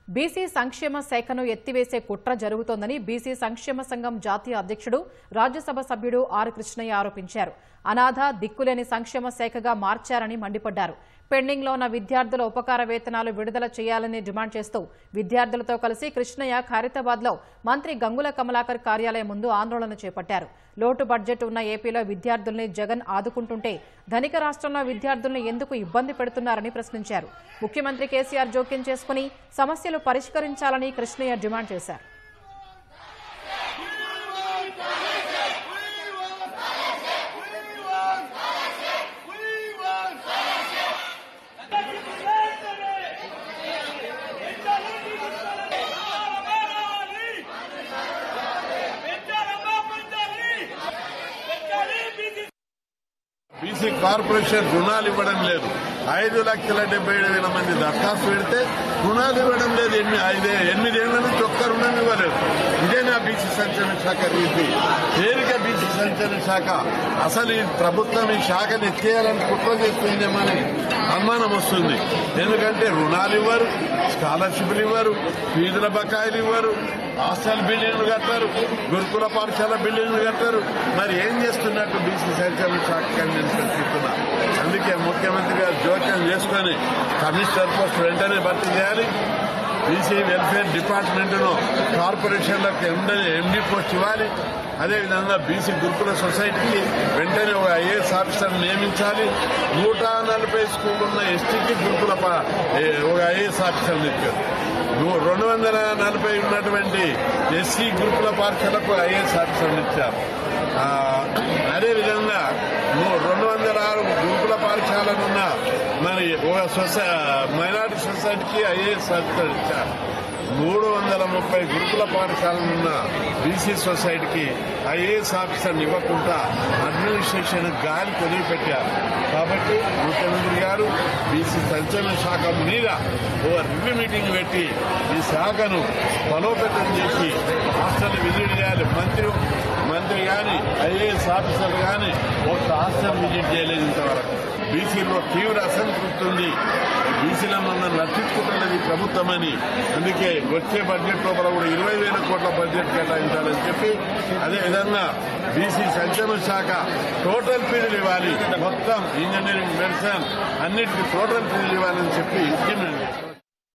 BC సంక్షేమ శాఖను ఎత్తివేసే కుట్ర జరుగుతోందని బీసీ సంక్షేమ సంఘం జాతీయ అధ్యక్షుడు రాజ్యసభ సభ్యుడు ఆర్ కృష్ణయ్య ఆరోపించారు అనాథ దిక్కులేని సంక్షేమ శాఖగా మార్చారని మండిపడ్డారు పెండింగ్లో ఉన్న విద్యార్థుల ఉపకార వేతనాలు విడుదల చేయాలని డిమాండ్ చేస్తూ విద్యార్థులతో కలిసి కృష్ణయ్య ఖైరతాబాద్ లో మంత్రి గంగుల కమలాకర్ కార్యాలయం ముందు ఆందోళన చేపట్టారు లోటు బడ్జెట్ ఉన్న ఏపీలో విద్యార్థుల్ని జగన్ ఆదుకుంటుంటే ధనిక రాష్ట్రంలో విద్యార్థుల్ని ఎందుకు ఇబ్బంది పెడుతున్నారని ప్రశ్నించారు ముఖ్యమంత్రి కేసీఆర్ జోక్యం చేసుకుని సమస్యలు పరిష్కరించాలని కృష్ణయ్య డిమాండ్ చేశారు బీసీ కార్పొరేషన్ రుణాలు ఇవ్వడం లేదు ఐదు లక్షల డెబ్బై ఏడు వేల మంది దరఖాస్తు పెడితే రుణాలు ఇవ్వడం లేదు ఎన్ని ఐదు ఎనిమిదేళ్ల నుంచి ఒక్క రుణం ఇవ్వలేదు ఇదే నా బీసీ సంక్షేమ శాఖ రీతి తేలిక బీసీ సంక్షేమ శాఖ అసలు ఈ ప్రభుత్వం ఈ శాఖను ఎత్తేయాలని కుట్ర చేస్తుందేమని అనుమానం వస్తుంది ఎందుకంటే రుణాలు ఇవ్వరు స్కాలర్షిప్లు ఇవ్వరు ఫీజుల బకాయిలు ఇవ్వరు హాస్టల్ బిల్డింగ్లు కట్టారు గురుకుల పాఠశాల బిల్డింగ్లు కట్టారు మరి ఏం చేస్తున్నట్టు బీసీ సంక్షేమ శాఖ అని నేను ప్రశ్నిస్తున్నా అందుకే ముఖ్యమంత్రి గారు జోక్యం చేసుకుని కమిషనర్ పోస్ట్ వెంటనే భర్తీ చేయాలి బీసీ వెల్ఫేర్ డిపార్ట్మెంట్ ను కార్పొరేషన్లకు ఎండీ పోస్ట్ ఇవ్వాలి అదేవిధంగా బీసీ గురుకుల సొసైటీకి వెంటనే ఒక ఐఏఎస్ ఆఫీసర్ నియమించాలి నూట నలభై స్కూల్ ఉన్న ఎస్టీకి గురుకుల ప- ఏ- ఒక ఐఏఎస్ ఆఫీసర్ ఇచ్చారు ను- రెండు వందల నలభై ఉన్నటువంటి ఎస్సీ గ్రూపుల పాఠశాలకు ఐఏఎస్ ఆఫీసర్లు ఇచ్చారు ఆ, అదేవిధంగా ను- రెండు వందల ఆరు గ్రూపుల పాఠశాలనున్న మరి ఒక సొసై మైనార్టీ సొసైటీకి ఐఏఎస్ ఆఫీసర్ ఇచ్చారు మూడు వందల ముప్పై గురుకుల పాఠశాలనున్న బీసీ సొసైటీకి ఐఏఎస్ ఆఫీసర్ ఇవ్వకుండా అడ్మినిస్ట్రేషన్ గాలి కొనిపెట్టారు కాబట్టి ముఖ్యమంత్రి గారు బీసీ సంక్షేమ శాఖ మీద ఓ రివ్యూ మీటింగ్ పెట్టి ఈ శాఖను బలోపేతం చేసి హాస్టల్ విజిట్ చేయాలి మంత్రి మంత్రి గాని ఐఏఎస్ ఆఫీసర్ గాని ఒక హాస్టల్ విజిట్ చేయలేదు ఇంతవరకు బీసీలో తీవ్ర అసంతృప్తి ఉంది బీసీలను మనం రక్షించుకుంటున్నది ఈ ప్రభుత్వం అని అందుకే వచ్చే బడ్జెట్ లోపల కూడా ఇరవై వేల కోట్ల బడ్జెట్ కేటాయించాలని చెప్పి అదేవిధంగా బీసీ సంక్షేమ శాఖ టోటల్ ఫీజులు ఇవ్వాలి మొత్తం ఇంజనీరింగ్ మెడిసిన్ అన్నిటికీ టోటల్ ఫీజులు ఇవ్వాలని చెప్పి డిమాండ్ చేశారు